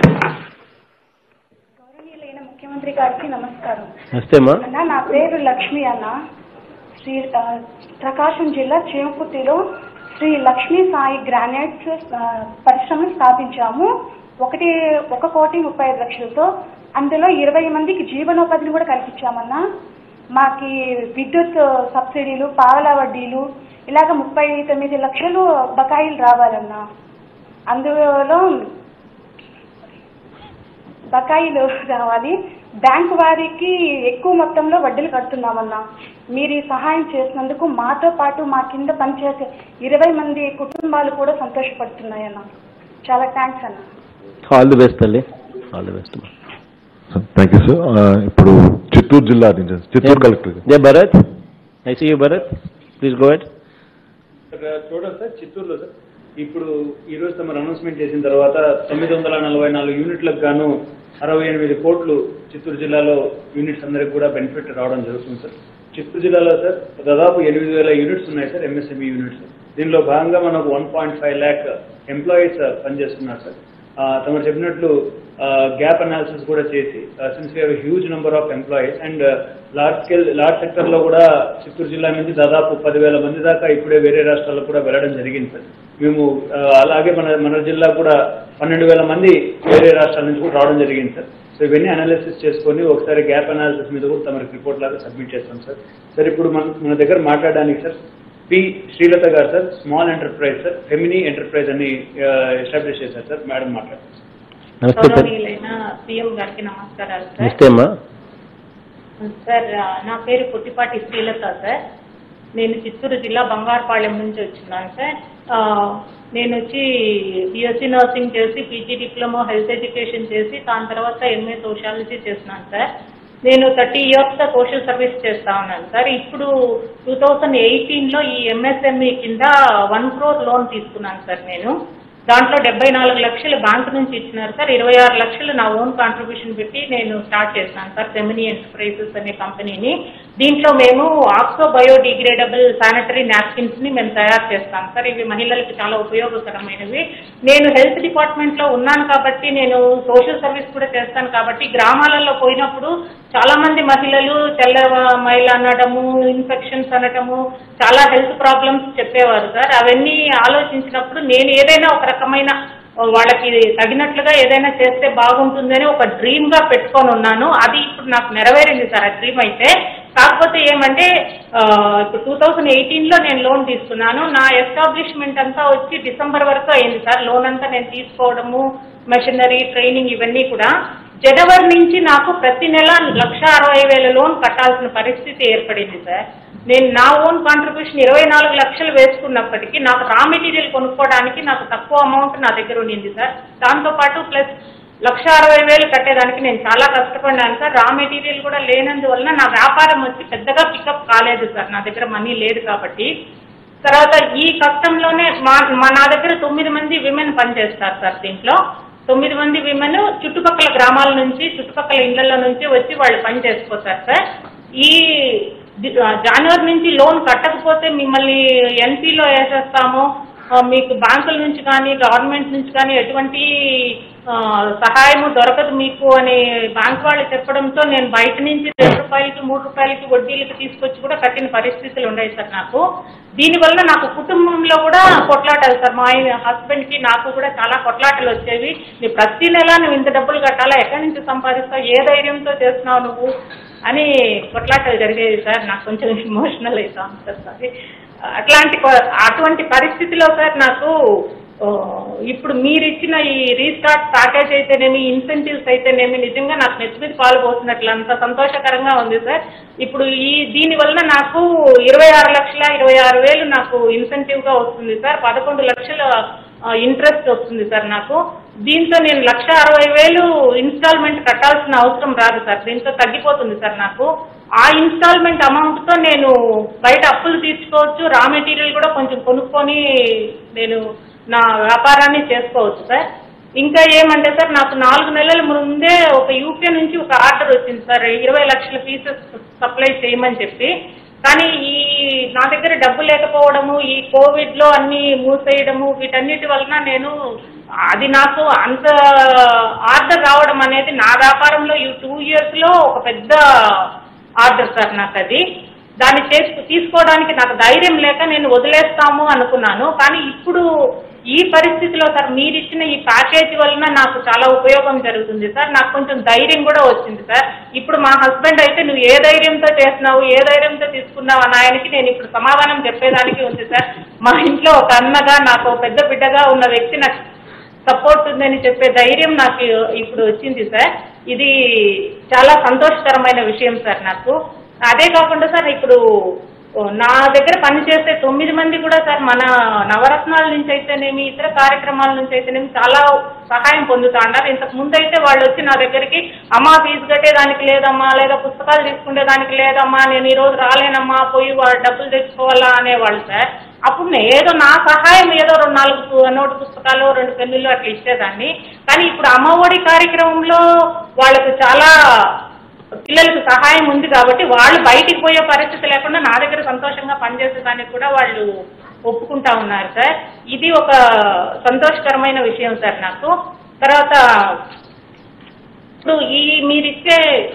Speaker 9: గౌరవనీయులైన ముఖ్యమంత్రి గారికి నమస్కారం
Speaker 3: నమస్తేమ్మా
Speaker 9: అన్న నా పేరు లక్ష్మి అన్న శ్రీ ఆ, ప్రకాశం జిల్లా చేమకుర్తిలో శ్రీ లక్ష్మీ సాయి గ్రానైట్స్ ఆ, పరిశ్రమ స్థాపించాము ఒకటి ఒక కోటి ముప్పై ఐదు లక్షలతో అందులో ఇరవై మందికి జీవనోపాధిని కూడా కల్పించామన్నా మాకి విద్యుత్ సబ్సిడీలు పావల వడ్డీలు ఇలాగ ముప్పై తొమ్మిది లక్షలు బకాయిలు రావాలన్నా అందులో బకాయిలు రావాలి బ్యాంకు వారికి ఎక్కువ మొత్తంలో వడ్డీలు కడుతున్నామన్నా మీరు ఈ సహాయం చేసినందుకు మాతో పాటు మా కింద పనిచేసే ఇరవై మంది కుటుంబాలు కూడా సంతోషపడుతున్నాయన్న చాలా థ్యాంక్స్ అన్న
Speaker 3: ఆల్ ది బెస్ట్ తల్లి all the best
Speaker 6: thank you sir ఇప్పుడు చిత్తూరు జిల్లా నుంచి చిత్తూరు కలెక్టర్ గారు
Speaker 3: Jai Bharat I see you Bharat please go ahead
Speaker 10: ఇక్కడ చూడండి సార్ చిత్తూరులో సార్ ఇప్పుడు ఈ రోజు తమరు అనౌన్స్మెంట్ చేసిన తర్వాత తొమ్మిది వందల నలభై నాలుగు యూనిట్లకు గాను అరవై ఎనిమిది కోట్లు చిత్తూరు జిల్లాలో యూనిట్స్ అందరికి కూడా బెనిఫిట్ రావడం జరుగుతుంది సార్ చిత్తూరు జిల్లాలో సార్ దాదాపు ఎనిమిది వేల యూనిట్స్ ఉన్నాయి సార్ ఎంఎస్ఎంఈ యూనిట్స్ దీనిలో భాగంగా మనకు one point five lakh employees పనిచేస్తున్నారు సార్ ఆ, తమరు చెప్పినట్లు గ్యాప్ అనాలిసిస్ కూడా చేసి since we have huge number of employees and large scale large sector లో కూడా చిత్తూరు జిల్లా నుంచి దాదాపు పదివేల మంది దాకా ఇప్పుడే వేరే రాష్ట్రాలకు కూడా వెళ్ళడం జరిగింది సార్ మేము ఆ, అలాగే మన మన జిల్లా కూడా పన్నెండు వేల మంది వేరే రాష్ట్రాల నుంచి కూడా రావడం జరిగింది సార్ సో ఇవన్నీ అనాలిసిస్ చేసుకొని ఒకసారి గ్యాప్ అనాలిసిస్ మీద కూడా తమరికి రిపోర్ట్ లాగా సబ్మిట్ చేస్తాం సార్ సార్ ఇప్పుడు మన మన దగ్గర మాట్లాడడానికి sir P Srilatha garu sir small enterprise sir ఫెమినీ ఎంటర్ప్రైజ్ అని ఎస్టాబ్లిష్ చేశారు సార్ మేడం మాట్లాడారు
Speaker 3: నమస్తే సార్
Speaker 11: గౌరవనీయులైన సీఎం గారికి నమస్కారాలు సార్
Speaker 3: నమస్తే అమ్మా
Speaker 11: సార్ ఆ, నా పేరు పుట్టిపాటి శ్రీలత సార్ నేను చిత్తూరు జిల్లా బంగారుపాళెం నుంచి వచ్చినాను సార్ ఆ, నేను వచ్చి బిఎస్సీ నర్సింగ్ చేసి పీజీ డిప్లొమా హెల్త్ ఎడ్యుకేషన్ చేసి దాని తర్వాత ఎంఏ సోషాలజీ చేసినాను సార్ నేను థర్టీ ఇయర్స్ సోషల్ సర్వీస్ చేస్తా ఉన్నాను సార్ ఇప్పుడు టూ థౌజండ్ ఎయిటీన్లో ఈ ఎంఎస్ఎంఈ కింద వన్ క్రోర్ లోన్ తీసుకున్నాను సార్ నేను దాంట్లో డెబ్బై నాలుగు లక్షలు బ్యాంక్ నుంచి ఇచ్చినారు సార్ ఇరవై ఆరు లక్షలు నా ఓన్ కాంట్రిబ్యూషన్ పెట్టి నేను స్టార్ట్ చేశాను సార్ ఫెమినీ ఎంటర్ప్రైజెస్ అనే కంపెనీని దీంట్లో మేము ఆక్సో బయోడిగ్రేడబుల్ శానిటరీ నాప్కిన్స్ ని మేము తయారు చేస్తాం సార్ ఇవి మహిళలకు చాలా ఉపయోగకరమైనవి నేను హెల్త్ డిపార్ట్మెంట్ లో ఉన్నాను కాబట్టి నేను సోషల్ సర్వీస్ కూడా చేస్తాను కాబట్టి గ్రామాలలో పోయినప్పుడు చాలా మంది మహిళలు తెల్ల మైల్ అనడము ఇన్ఫెక్షన్స్ అనటము చాలా హెల్త్ ప్రాబ్లమ్స్ చెప్పేవారు సార్ అవన్నీ ఆలోచించినప్పుడు నేను ఏదైనా ఒక రకమైన వాళ్ళకి తగినట్లుగా ఏదైనా చేస్తే బాగుంటుందని ఒక డ్రీమ్ గా పెట్టుకొని ఉన్నాను అది ఇప్పుడు నాకు నెరవేరింది సార్ ఆ డ్రీమ్ అయితే కాకపోతే ఏమంటే ఆ, ఇప్పుడు టూ థౌజండ్ ఎయిటీన్లో నేను లోన్ తీసుకున్నాను నా ఎస్టాబ్లిష్మెంట్ అంతా వచ్చి డిసెంబర్ వరకు అయింది సార్ లోన్ అంతా నేను తీసుకోవడము మెషినరీ ట్రైనింగ్ ఇవన్నీ కూడా జనవరి నుంచి నాకు ప్రతి నెల లక్ష అరవై వేల లోన్ కట్టాల్సిన పరిస్థితి ఏర్పడింది సార్ నేను నా ఓన్ కాంట్రిబ్యూషన్ ఇరవై నాలుగు లక్షలు వేసుకున్నప్పటికీ నాకు రా మెటీరియల్ కొనుక్కోవడానికి నాకు తక్కువ అమౌంట్ నా దగ్గర ఉండింది సార్ దాంతోపాటు ప్లస్ లక్ష అరవై వేలు కట్టేదానికి నేను చాలా కష్టపడ్డాను సార్ రా మెటీరియల్ కూడా లేనందువలన నా వ్యాపారం వచ్చి పెద్దగా పికప్ కాలేదు సార్ నా దగ్గర మనీ లేదు కాబట్టి తర్వాత ఈ కష్టంలోనే మా మా నా దగ్గర తొమ్మిది మంది విమెన్ పనిచేస్తారు సార్ దీంట్లో తొమ్మిది మంది విమెన్ చుట్టుపక్కల గ్రామాల నుంచి చుట్టుపక్కల ఇళ్లలో నుంచి వచ్చి వాళ్ళు పని చేసుకోతారు సార్ ఈ ది- జనవరి నుంచి లోన్ కట్టకపోతే మిమ్మల్ని ఎన్పిలో వేసేస్తాము ఆ, మీకు బ్యాంకుల నుంచి కానీ గవర్నమెంట్ నుంచి కానీ ఎటువంటి ఆ, సహాయము దొరకదు మీకు అని బ్యాంక్ వాళ్ళు చెప్పడంతో నేను బయట నుంచి రెండు రూపాయలకి మూడు రూపాయలకి వడ్డీలకి తీసుకొచ్చి కూడా కట్టిన పరిస్థితులు ఉన్నాయి సార్ నాకు దీనివల్ల నాకు కుటుంబంలో కూడా కొట్లాటాలు సార్ మా హస్బెండ్కి నాకు కూడా చాలా కొట్లాటలు వచ్చేవి నీ ప్రతి నెల నువ్వు ఇంత డబ్బులు కట్టాలా ఎక్కడి నుంచి సంపాదిస్తావు ఏ ధైర్యంతో చేస్తున్నావు నువ్వు అని కొట్లాటలు జరిగేవి సార్ నాకు కొంచెం ఇమోషనల్ అవుతా ఉంటుంది సార్ అట్లాంటి ప- అటువంటి పరిస్థితిలో సార్ నాకు ఆ, ఇప్పుడు మీరు ఇచ్చిన ఈ రీస్టార్ట్ ప్యాకేజ్ అయితేనేమి ఇన్సెంటివ్స్ అయితేనేమి నిజంగా నాకు నెత్తి మీద పాలు పోతున్నట్లు అంత సంతోషకరంగా ఉంది సార్ ఇప్పుడు ఈ దీని వల్ల నాకు ఇరవై ఆరు లక్షల ఇరవై ఆరు వేలు నాకు ఇన్సెంటివ్గా వస్తుంది సార్ పదకొండు లక్షల ఇంట్రెస్ట్ వస్తుంది సార్ నాకు దీంతో నేను లక్ష అరవై వేలు ఇన్స్టాల్మెంట్ కట్టాల్సిన అవసరం రాదు సార్ దీంతో తగ్గిపోతుంది సార్ నాకు ఆ ఇన్స్టాల్మెంట్ అమౌంట్తో నేను బయట అప్పులు తీర్చుకోవచ్చు రా మెటీరియల్ కూడా కొంచెం కొనుక్కొని నేను నా వ్యాపారాన్ని చేసుకోవచ్చు సార్ ఇంకా ఏమంటే సార్ నాకు నాలుగు నెలల ముందే ఒక యూపీ నుంచి ఒక ఆర్డర్ వచ్చింది సార్ ఇరవై లక్షల పీసెస్ సప్లై చేయమని చెప్పి కానీ ఈ నా దగ్గర డబ్బు లేకపోవడము ఈ కోవిడ్లో అన్ని మూసేయడము వీటన్నిటి వలన నేను అది నాకు అంత ఆర్డర్ రావడం అనేది నా వ్యాపారంలో ఈ టూ ఇయర్స్లో ఒక పెద్ద ఆర్డర్ సార్ నాకు అది దాన్ని చేసు తీసుకోవడానికి నాకు ధైర్యం లేక నేను వదిలేస్తాము అనుకున్నాను కానీ ఇప్పుడు ఈ పరిస్థితిలో సార్ మీరు ఇచ్చిన ఈ ప్యాకేజీ వలన నాకు చాలా ఉపయోగం జరుగుతుంది సార్ నాకు కొంచెం ధైర్యం కూడా వచ్చింది సార్ ఇప్పుడు మా హస్బెండ్ అయితే నువ్వు ఏ ధైర్యంతో చేస్తున్నావు ఏ ధైర్యంతో తీసుకున్నావు అని ఆయనకి నేను ఇప్పుడు సమాధానం చెప్పేదానికి ఉంది సార్ మా ఇంట్లో ఒక అన్నగా నాకు ఒక పెద్ద బిడ్డగా ఉన్న వ్యక్తి నాకు సపోర్ట్ ఉందని చెప్పే ధైర్యం నాకు ఇప్పుడు వచ్చింది సార్ ఇది చాలా సంతోషకరమైన విషయం సార్ నాకు అదే కాకుండా సార్ ఇప్పుడు ఓ, నా దగ్గర పనిచేసే తొమ్మిది మంది కూడా సార్ మన నవరత్నాల నుంచి అయితేనేమి ఇతర కార్యక్రమాల నుంచి అయితేనేమి చాలా సహాయం పొందుతా ఉన్నారు ఇంతకు ముందు అయితే వాళ్ళు వచ్చి నా దగ్గరికి అమ్మా ఫీజు కట్టేదానికి లేదమ్మా లేదా పుస్తకాలు తీసుకునే దానికి లేదమ్మా నేను ఈ రోజు రాలేనమ్మా పోయి వాళ్ళు డబ్బులు తెచ్చుకోవాలా అనేవాళ్ళు సార్ అప్పుడు నేను ఏదో నా సహాయం ఏదో రెండు నాలుగు పు- నోటు పుస్తకాలు రెండు పెన్నులు అట్లా ఇచ్చేదాన్ని కానీ ఇప్పుడు అమ్మఒడి కార్యక్రమంలో వాళ్ళకు చాలా పిల్లలకు సహాయం ఉంది కాబట్టి వాళ్ళు బయటికి పోయే పరిస్థితి లేకుండా నా దగ్గర సంతోషంగా పనిచేసేదానికి కూడా వాళ్ళు ఒప్పుకుంటా ఉన్నారు సార్ ఇది ఒక సంతోషకరమైన విషయం సార్ నాకు తర్వాత ఇప్పుడు ఈ మీరిచ్చే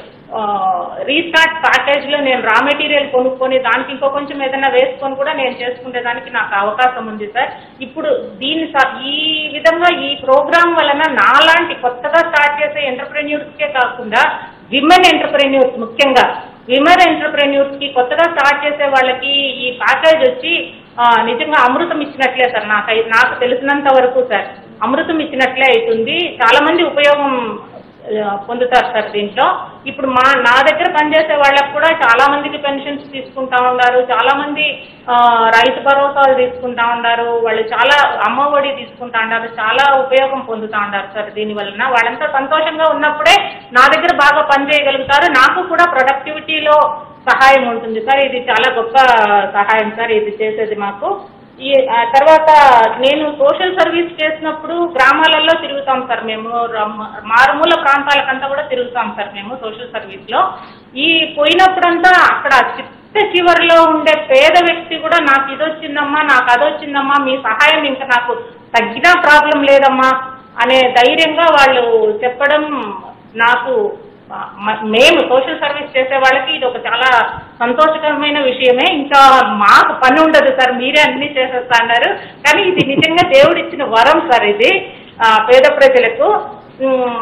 Speaker 11: రీస్టార్ట్ ప్యాకేజ్లో నేను రా మెటీరియల్ కొనుక్కొని దానికి ఇంకో కొంచెం ఏదైనా వేసుకొని కూడా నేను చేసుకునే దానికి నాకు అవకాశం ఉంది సార్ ఇప్పుడు దీన్ని స- ఈ విధంగా ఈ ప్రోగ్రాం వలన నాలాంటి కొత్తగా స్టార్ట్ చేసే ఎంటర్ప్రెన్యూర్స్కే కాకుండా విమెన్ ఎంటర్ప్రెన్యూర్స్ ముఖ్యంగా విమెన్ ఎంటర్ప్రెన్యూర్స్కి కొత్తగా స్టార్ట్ చేసే వాళ్ళకి ఈ ప్యాకేజ్ వచ్చి ఆ, నిజంగా అమృతం ఇచ్చినట్లే సార్ నాకు నాకు తెలిసినంత వరకు సార్ అమృతం ఇచ్చినట్లే అవుతుంది చాలా మంది ఉపయోగం ఆ, పొందుతారు సార్ దీంట్లో ఇప్పుడు మా నా దగ్గర పనిచేసే వాళ్ళకు కూడా చాలా మందికి పెన్షన్స్ తీసుకుంటా ఉన్నారు చాలా మంది ఆ, రైతు భరోసాలు తీసుకుంటా ఉన్నారు వాళ్ళు చాలా అమ్మఒడి తీసుకుంటా ఉన్నారు చాలా ఉపయోగం పొందుతా ఉన్నారు సార్ దీని వలన వాళ్ళంతా సంతోషంగా ఉన్నప్పుడే నా దగ్గర బాగా పనిచేయగలుగుతారు నాకు కూడా ప్రొడక్టివిటీలో సహాయం ఉంటుంది సార్ ఇది చాలా గొప్ప సహాయం సార్ ఇది చేసేది మాకు ఈ ఆ తర్వాత నేను సోషల్ సర్వీస్ చేసినప్పుడు గ్రామాలలో తిరుగుతాం సార్ మేము రమ్- మారుమూల ప్రాంతాలకంతా కూడా తిరుగుతాం సార్ మేము సోషల్ సర్వీస్లో ఈ పోయినప్పుడంతా అక్కడ చిట్ట చివరిలో ఉండే పేద వ్యక్తి కూడా నాకు ఇది వచ్చిందమ్మా నాకు అది వచ్చిందమ్మా మీ సహాయం ఇంకా నాకు తగ్గినా ప్రాబ్లం లేదమ్మా అనే ధైర్యంగా వాళ్ళు చెప్పడం నాకు మ- మేము సోషల్ సర్వీస్ చేసే వాళ్ళకి ఇది ఒక చాలా సంతోషకరమైన విషయమే ఇంకా మాకు పని ఉండదు సార్ మీరే అన్ని చేసేస్తా అన్నారు కానీ ఇది నిజంగా దేవుడిచ్చిన వరం సార్ ఇది ఆ, పేద ప్రజలకు ఉమ్,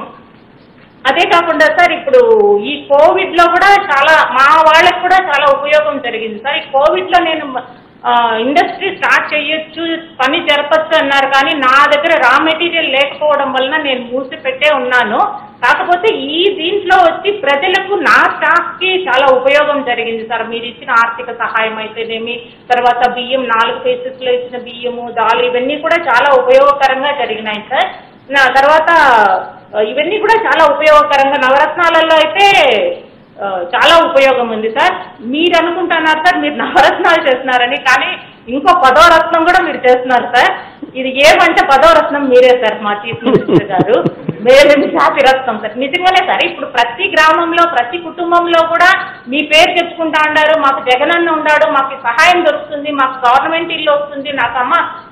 Speaker 11: అదే కాకుండా సార్ ఇప్పుడు ఈ కోవిడ్ లో కూడా చాలా మా వాళ్ళకి కూడా చాలా ఉపయోగం జరిగింది సార్ ఈ కోవిడ్ లో నేను ఇండస్ట్రీ స్టార్ట్ చేయొచ్చు పని జరపచ్చు అన్నారు కానీ నా దగ్గర రా మెటీరియల్ లేకపోవడం వలన నేను మూసి పెట్టే ఉన్నాను కాకపోతే ఈ దీంట్లో వచ్చి ప్రజలకు నా స్టాఫ్ కి చాలా ఉపయోగం జరిగింది సార్ మీరు ఇచ్చిన ఆర్థిక సహాయం అయితేనేమి తర్వాత బియ్యం నాలుగు పీసెస్ లో ఇచ్చిన బియ్యము దాలు ఇవన్నీ కూడా చాలా ఉపయోగకరంగా జరిగినాయి సార్ నా తర్వాత ఆ, ఇవన్నీ కూడా చాలా ఉపయోగకరంగా నవరత్నాలలో అయితే ఆ, చాలా ఉపయోగం ఉంది సార్ మీరు అనుకుంటున్నారు సార్ మీరు నవరత్నాలు చేస్తున్నారని కానీ ఇంకో పదో రత్నం కూడా మీరు చేస్తున్నారు సార్ ఇది ఏమంటే పదో రత్నం మీరే సార్ మా చీఫ్ మినిస్టర్ గారు మేరేమి జాతి రత్నం సార్ నిజంగానే సార్ ఇప్పుడు ప్రతి గ్రామంలో ప్రతి కుటుంబంలో కూడా మీ పేరు చెప్పుకుంటా ఉన్నారు మాకు జగనన్న ఉన్నాడు మాకు ఈ సహాయం దొరుకుతుంది మాకు గవర్నమెంట్ ఇల్లు వస్తుంది నాకు అమ్మ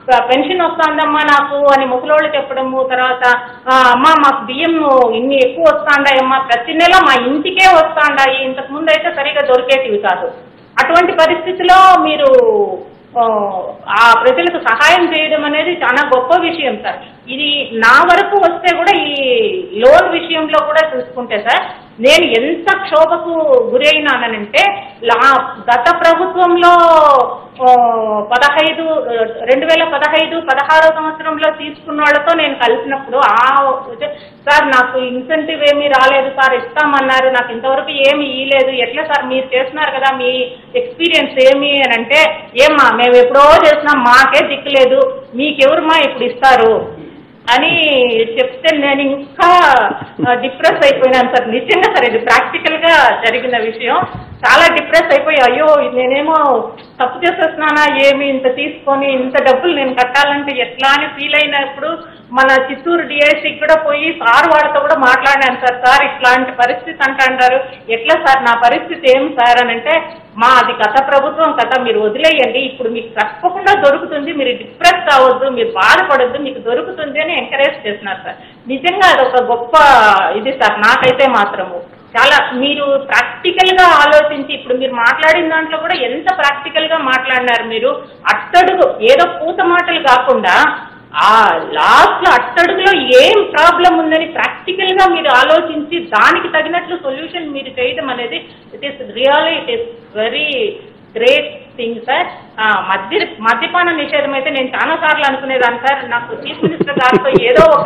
Speaker 11: పెన్షన్ వస్తుందమ్మా నాకు అని ముసలోళ్ళు చెప్పడము తర్వాత "ఆ, అమ్మా మాకు బియ్యం ఇన్ని ఎక్కువ వస్తాండాయమ్మా ప్రతి నెల మా ఇంటికే వస్తాండాయి ఇంతకు ముందు అయితే సరిగా దొరికేటివి కాదు అటువంటి పరిస్థితిలో మీరు ఆ, ఆ ప్రజలకు సహాయం చేయడం అనేది చాలా గొప్ప విషయం సార్ ఇది నా వరకు వస్తే కూడా ఈ లోన్ విషయంలో కూడా చూసుకుంటే సార్ నేను ఎంత క్షోభకు గురైనానంటే లా గత ప్రభుత్వంలో ఆ, పదహైదు రెండు వేల పదహైదు పదహారో సంవత్సరంలో తీసుకున్న వాళ్ళతో నేను కలిసినప్పుడు ఆ సార్ నాకు ఇన్సెంటివ్ ఏమీ రాలేదు సార్ ఇస్తామన్నారు నాకు ఇంతవరకు ఏమి ఇయ్యలేదు ఎట్లా సార్ మీరు చేస్తున్నారు కదా మీ ఎక్స్పీరియన్స్ ఏమి అని అంటే ఏమ్మా మేము ఎప్పుడో చేసినాం మాకే దిక్కులేదు మీకెవరుమా ఇప్పుడు ఇస్తారు అని చెప్తే నేను ఇంకా డిప్రెస్ అయిపోయినాను సార్ నిజంగా సార్ ఇది ప్రాక్టికల్ గా జరిగిన విషయం చాలా డిప్రెస్ అయిపోయి అయ్యో నేనేమో తప్పు చేసేస్తున్నానా ఏమి ఇంత తీసుకొని ఇంత డబ్బులు నేను కట్టాలంటే ఎట్లా అని ఫీల్ అయినప్పుడు మన చిత్తూరు డిఐసికి కూడా పోయి సార్ వాళ్ళతో కూడా మాట్లాడాను సార్ సార్ ఇట్లాంటి పరిస్థితి అంటారు ఎట్లా సార్ నా పరిస్థితి ఏం సార్ అని అంటే మా అది గత ప్రభుత్వం కదా మీరు వదిలేయండి ఇప్పుడు మీకు తప్పకుండా దొరుకుతుంది మీరు డిప్రెస్ కావద్దు మీరు బాధపడద్దు మీకు దొరుకుతుంది అని ఎంకరేజ్ చేస్తున్నారు సార్ నిజంగా అది ఒక గొప్ప ఇది సార్ నాకైతే మాత్రము చాలా మీరు ప్రాక్టికల్ గా ఆలోచించి ఇప్పుడు మీరు మాట్లాడిన దాంట్లో కూడా ఎంత ప్రాక్టికల్ గా మాట్లాడినారు మీరు అట్టడుగు ఏదో పూత మాటలు కాకుండా ఆ లాస్ట్ లో అట్టడుగులో ఏం ప్రాబ్లం ఉందని ప్రాక్టికల్ గా మీరు ఆలోచించి దానికి తగినట్లు సొల్యూషన్ మీరు చేయడం అనేది it is really it is very great thing sir మద్య మద్యపాన నిషేధం అయితే నేను చాలా సార్లు అనుకునేదాన్ని సార్ నాకు చీఫ్ మినిస్టర్ గారితో ఏదో ఒక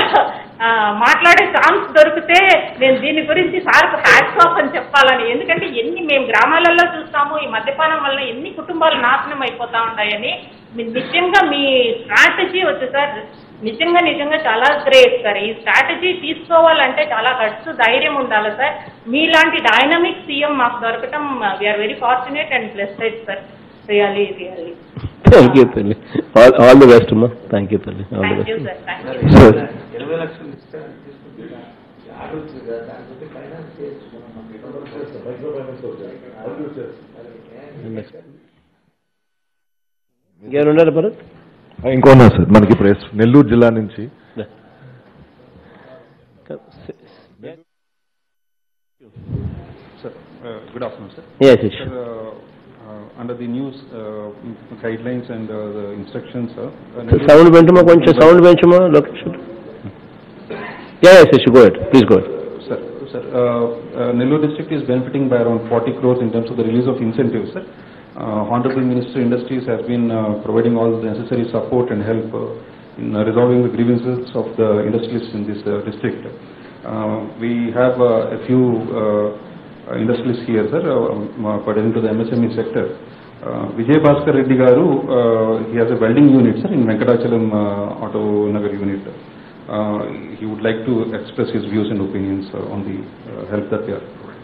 Speaker 11: ఆ, మాట్లాడే ఛాన్స్ దొరికితే నేను దీని గురించి సార్కు హ్యాట్స్ ఆఫ్ అని చెప్పాలని ఎందుకంటే ఎన్ని మేము గ్రామాలలో చూస్తాము ఈ మద్యపానం వల్ల ఎన్ని కుటుంబాలు నాశనం అయిపోతా ఉన్నాయని మీ- నిజంగా మీ స్ట్రాటజీ వచ్చి సార్ నిజంగా నిజంగా చాలా గ్రేట్ సార్ ఈ స్ట్రాటజీ తీసుకోవాలంటే చాలా ఖర్చు ధైర్యం ఉండాలి సార్ మీలాంటి డైనమిక్ సీఎం మాకు దొరకటం we are very fortunate and blessed sir really really
Speaker 3: thank you తల్లి ఆల్ ఆల్ ది బెస్ట్ అమ్మా థ్యాంక్ యూ తల్లి all the
Speaker 11: thank you
Speaker 3: best
Speaker 11: sir thank you
Speaker 3: sir
Speaker 12: ఇరవై లక్షలు ఇస్తారని తీసుకుంటే ఆడొచ్చు కదా దాంతో ఫైనాన్స్ చేయొచ్చు
Speaker 3: ఇంకేమైనా ఉండాలి భరత్
Speaker 6: ఇంకో ఉన్నారు సార్ మనకి ఇప్పుడు ఎస్- నెల్లూరు జిల్లా నుంచి
Speaker 13: Sir, uh, good afternoon, sir.
Speaker 3: Yes, yes.
Speaker 13: Sir, uh, uh, under the news uh, guidelines and uh, the instructions, sir. uh,
Speaker 3: sound పెంచమా కొంచెం సౌండ్ పెంచమా location yeah yes yes go ahead please go
Speaker 13: Sir, sir, uh, uh, Nellore district is benefiting by around 40 crores in terms of the release of incentives, sir. Uh, Honorable Minister Industries has been uh, providing all the necessary support and help uh, in uh, resolving the grievances of the industrialists in this uh, district. Uh, We have uh, a few uh, industrialists here, sir, uh, um, pertaining to the MSME sector. Uh, Vijay Bhaskar Reddy garu, uh, he has a welding unit, sir, in Venkatachalam uh, Auto Nagar unit. Uh, He would like to express his views and opinions uh, on the uh, help that they are providing.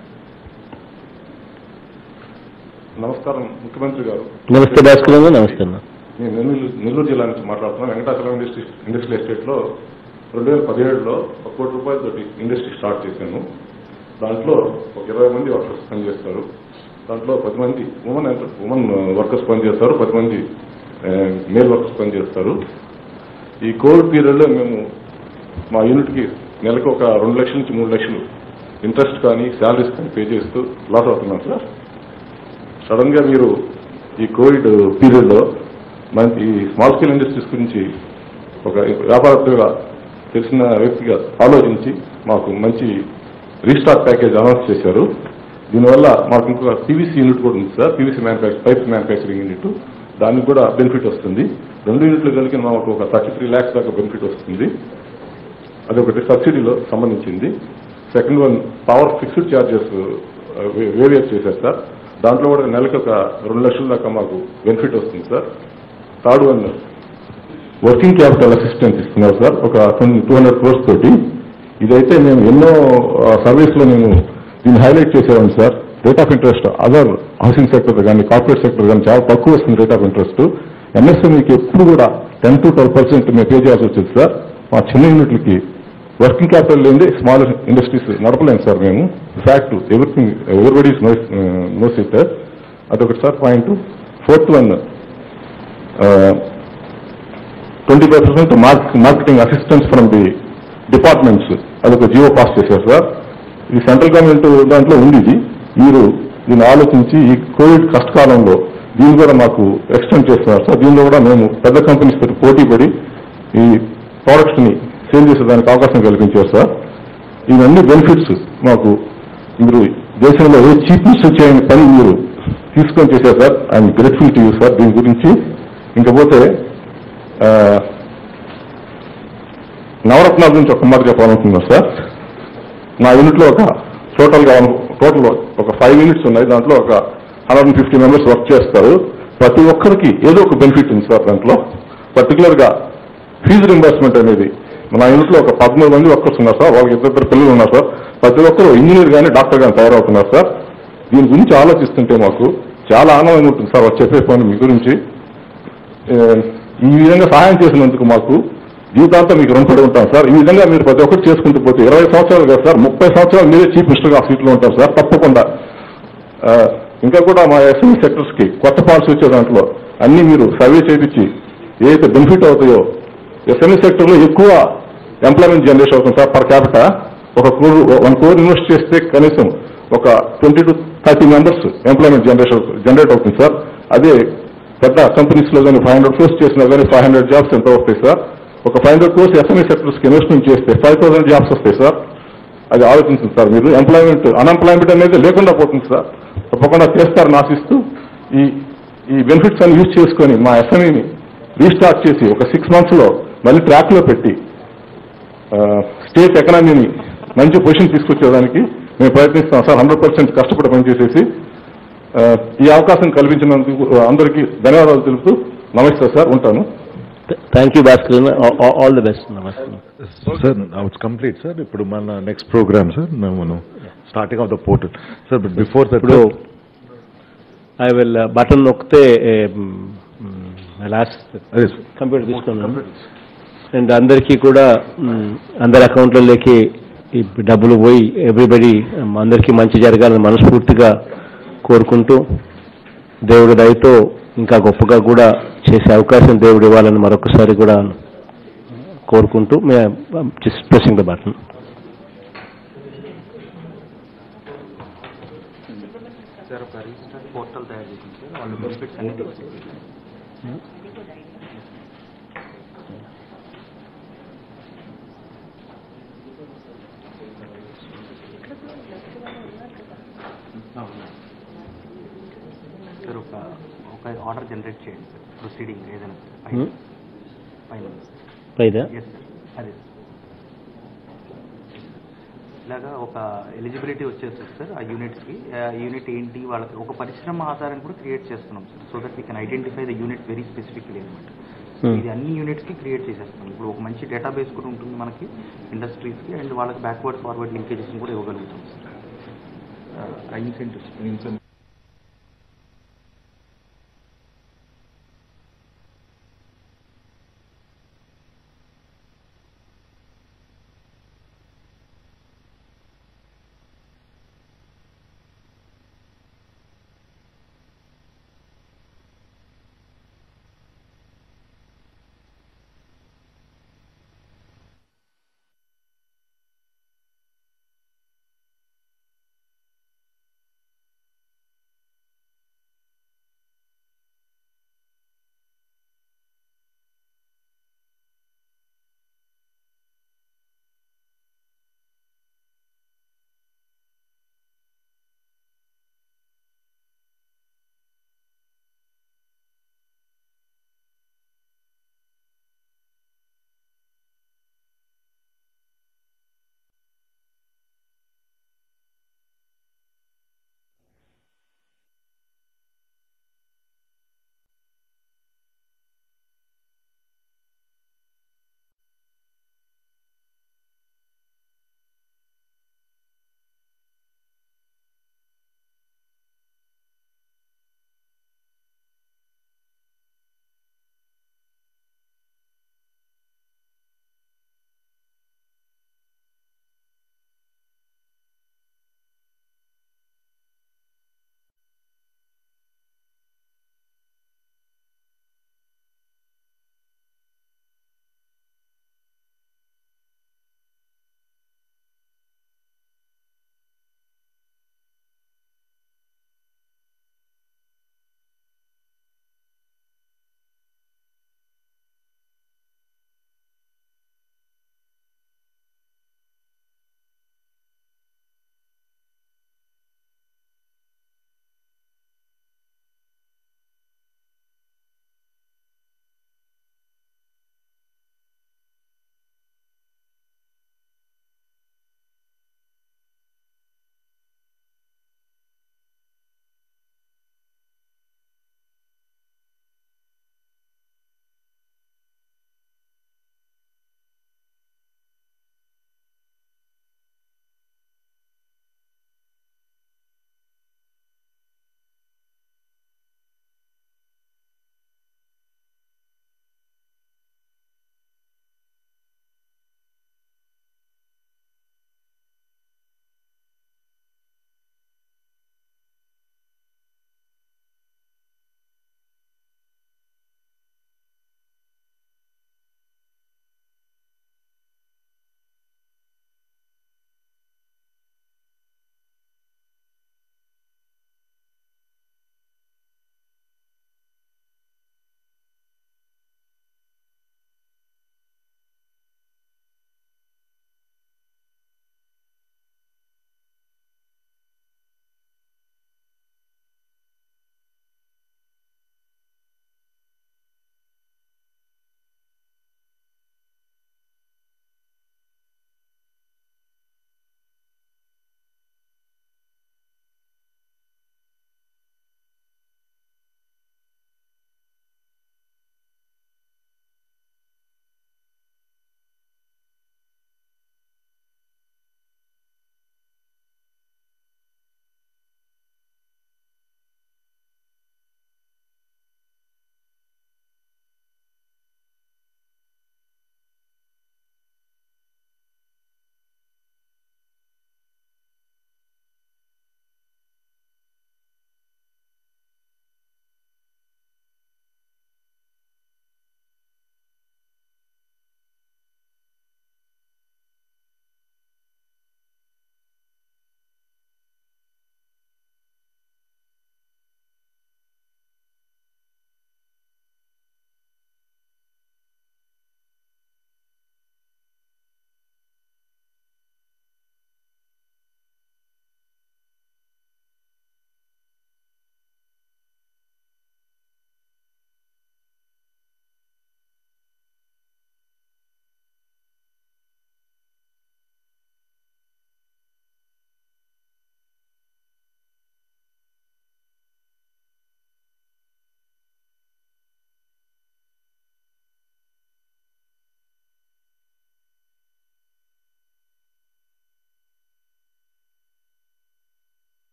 Speaker 14: నమస్కారం ముఖ్యమంత్రి గారు
Speaker 3: నమస్తే భాస్కర్ అన్న నమస్తే అన్న
Speaker 14: నేను నెల్లూరు నెల్లూరు జిల్లా నుంచి మాట్లాడుతున్నాను వెంకటాచలం ఇండస్ట్రీ ఇండస్ట్రియల్ ఎస్టేట్లో రెండు వేల పదిహేడులో ఒక కోటి రూపాయలతో ఇండస్ట్రీ స్టార్ట్ చేశాను దాంట్లో ఒక ఇరవై మంది వర్కర్స్ పనిచేస్తారు దాంట్లో పది మంది ఉమెన్ ఉమెన్ వర్కర్స్ పనిచేస్తారు పది మంది మేల్ వర్కర్స్ పనిచేస్తారు ఈ కోవిడ్ పీరియడ్లో మేము మా యూనిట్కి నెలకు ఒక రెండు లక్షల నుంచి మూడు లక్షలు ఇంట్రెస్ట్ కానీ శాలరీస్ కానీ పే చేస్తూ లాస్ అవుతున్నాం సార్ సడన్ గా మీరు ఈ కోవిడ్ పీరియడ్ లో మన ఈ స్మాల్ స్కేల్ ఇండస్ట్రీస్ గురించి ఒక వ్యాపారస్తులుగా తెలిసిన వ్యక్తిగా ఆలోచించి మాకు మంచి రీస్టార్ట్ ప్యాకేజ్ అనౌన్స్ చేశారు దీనివల్ల మాకు ఇంకొక పీవీసీ యూనిట్ కూడా ఉంది sir PVC manufacture pipe manufacturing unit దానికి కూడా బెనిఫిట్ వస్తుంది రెండు యూనిట్లు కలిగి మాకు ఒక థర్టీ త్రీ ల్యాక్స్ దాకా బెనిఫిట్ వస్తుంది అదొకటి సబ్సిడీలో సంబంధించింది second one power fixed charges various చేశారు సార్ దాంట్లో కూడా నెలకు ఒక రెండు లక్షల దాకా మాకు బెనిఫిట్ వస్తుంది sir third one working capital assistance ఇస్తున్నారు సార్ ఒక టూ హండ్రెడ్ క్రోర్స్ తోటి ఇదైతే మేము ఎన్నో సర్వీస్ లో మేము దీన్ని హైలైట్ చేసేవాడిని sir rate of interest other housing sector కానీ కార్పొరేట్ సెక్టర్ కానీ చాలా తక్కువ వస్తుంది రేట్ ఆఫ్ ఇంట్రెస్ట్ ఎంఎస్ఎంఈకి ఎప్పుడు కూడా టెన్ టు ట్వెల్వ్ పర్సెంట్ మేము పే చేయాల్సి వచ్చింది సార్ మా చిన్న యూనిట్లకి వర్కింగ్ క్యాపిటల్ లేని స్మాల్ ఇండస్ట్రీస్ నడపలేము సార్ మేము fact everything everybody's knows it అదొకటి sir point fourth one twenty five percent marketing assistance from the departments అదొక జియో పాస్ చేశారు సార్ ఇది సెంట్రల్ గవర్నమెంట్ దాంట్లో ఉంది ఇది మీరు దీన్ని ఆలోచించి ఈ కోవిడ్ కష్టకాలంలో దీన్ని కూడా మాకు ఎక్స్టెండ్ చేస్తున్నారు సార్ దీనిలో కూడా మేము పెద్ద కంపెనీస్ తోటి పోటీ పడి ఈ ప్రోడక్ట్స్ ని సేల్ చేసేదానికి అవకాశం కల్పించారు సార్ ఇవన్నీ బెనిఫిట్స్ మాకు మీరు దేశంలో ఏ చీప్నెస్ చేయని పని మీరు తీసుకొని చేశారు sir I'm grateful to you sir దీని గురించి ఇంకపోతే ఆ, నవరత్నాల గురించి ఒక మాట చెప్పాలనుకుంటున్నాను సార్ నా యూనిట్లో ఒక టోటల్గా టోటల్ ఒక ఫైవ్ యూనిట్స్ ఉన్నాయి దాంట్లో ఒక hundred and fifty members work చేస్తారు ప్రతి ఒక్కరికి ఏదో ఒక బెనిఫిట్ ఉంది సార్ దాంట్లో పర్టికులర్గా ఫీజు రింబర్స్మెంట్ అనేది నా యూనిట్లో ఒక పదమూడు మంది వర్కర్స్ ఉన్నారు సార్ వాళ్ళకి ఇద్దరు పిల్లలు ఉన్నారు సార్ ప్రతి ఒక్కరు ఇంజనీర్ కానీ డాక్టర్ కానీ తయారవుతున్నారు సార్ దీని గురించి ఆలోచిస్తుంటే మాకు చాలా ఆనందంగా ఉంటుంది సార్ వాళ్ళు చెప్పే పని మీ గురించి ఏ, ఈ విధంగా సహాయం చేసినందుకు మాకు జీవితాంతం మీకు రుణపడి ఉంటాం సార్ ఈ విధంగా మీరు ప్రతి ఒక్కటి చేసుకుంటూ పోతే ఇరవై సంవత్సరాలు కదా సార్ ముప్పై సంవత్సరాలు మీరే చీఫ్ మినిస్టర్ ఆ సీట్లో ఉంటారు సార్ తప్పకుండా ఆ, ఇంకా కూడా మా ఎస్ఎంఈ సెక్టర్స్ కి కొత్త పాలసీ వచ్చే దాంట్లో అన్ని మీరు సర్వే చేయించి ఏదైతే బెనిఫిట్ అవుతాయో ఎస్ఎంఈ సెక్టర్ లో ఎక్కువ ఎంప్లాయ్మెంట్ జనరేషన్ అవుతుంది సార్ పర్ క్యాపిట ఒక కోర్ వన్ కోర్ ఇన్వెస్ట్ చేస్తే కనీసం ఒక twenty to thirty members employment generation generate అవుతుంది సార్ అదే పెద్ద కంపెనీస్ లో కానీ ఫైవ్ హండ్రెడ్ కోర్స్ చేసినా కానీ ఫైవ్ హండ్రెడ్ జాబ్స్ ఎంత వస్తాయి సార్ ఒక five hundred crores SME sectors కి ఇన్వెస్ట్మెంట్ చేస్తే ఫైవ్ థౌసండ్ జాబ్స్ వస్తాయి సార్ అది ఆలోచించింది సార్ మీరు ఎంప్లాయ్మెంట్ అన్ఎంప్లాయ్మెంట్ అనేది లేకుండా పోతుంది సార్ తప్పకుండా చేస్తారని ఆశిస్తూ ఈ ఈ బెనిఫిట్స్ అన్ని యూజ్ చేసుకొని మా ఎస్ఎంఈని రీస్టార్ట్ చేసి ఒక సిక్స్ మంత్స్ లో మళ్ళీ ట్రాక్ లో పెట్టి స్టేట్ ఎకనామీని మంచి పొజిషన్ తీసుకొచ్చేదానికి మేము ప్రయత్నిస్తాం సార్ హండ్రెడ్ పర్సెంట్ కష్టపడి పనిచేసేసి ఆ, ఈ అవకాశం కల్పించినందుకు అందరికీ ధన్యవాదాలు తెలుపుతూ నమస్తే సార్ ఉంటాను
Speaker 3: thank you Bhaskar all the best నమస్తే
Speaker 6: సార్ ఇట్స్ కంప్లీట్ సార్ ఇప్పుడు మన నెక్స్ట్ ప్రోగ్రామ్ సార్ మనం starting of the portal sir but before that
Speaker 3: ఇప్పుడు ఐ విల్ బటన్ నొక్కితే లాస్ట్ కంప్యూటర్ తీసుకున్నాను అండ్ అందరికీ కూడా మ్, అందరి అకౌంట్లలోకి ఈ డబ్బులు పోయి ఎవ్రీబడి అందరికీ మంచి జరగాలని మనస్ఫూర్తిగా కోరుకుంటూ దేవుడి దయతో ఇంకా గొప్పగా కూడా చేసే అవకాశం దేవుడు ఇవ్వాలని మరొకసారి కూడా కోరుకుంటూ may just pressing the button
Speaker 15: sir ఒక రిజిస్టర్ పోర్టల్ తయారు చేసింది సార్ వాళ్ళు బెనిఫిట్స్ అన్ని తెలుస్తుంది సార్ ఒక ఒక ఆర్డర్ జనరేట్ చేయండి సార్ ప్రొసీడింగ్ ఏదైనా సరే పైన
Speaker 3: Hmm.
Speaker 15: పైన
Speaker 3: పైదా?
Speaker 15: ఎస్ సార్ అదే ఇలాగా ఒక ఎలిజిబిలిటీ వచ్చేస్తుంది సార్ ఆ యూనిట్స్కి ఆ యూనిట్ ఏంటి వాళ్ళకి ఒక పరిశ్రమ ఆధారం కూడా క్రియేట్ చేస్తున్నాం sir so that we can identify the unit very specifically అనమాట
Speaker 3: Hmm.
Speaker 15: ఇది అన్ని యూనిట్స్కి క్రియేట్ చేసేస్తున్నాం ఇప్పుడు ఒక మంచి డేటాబేస్ కూడా ఉంటుంది మనకి ఇండస్ట్రీస్కి అండ్ వాళ్ళకి బ్యాక్వర్డ్ ఫార్వర్డ్ లింకేజెస్ కూడా ఇవ్వగలుగుతాం సార్
Speaker 13: ఇన్సెంటివ్స్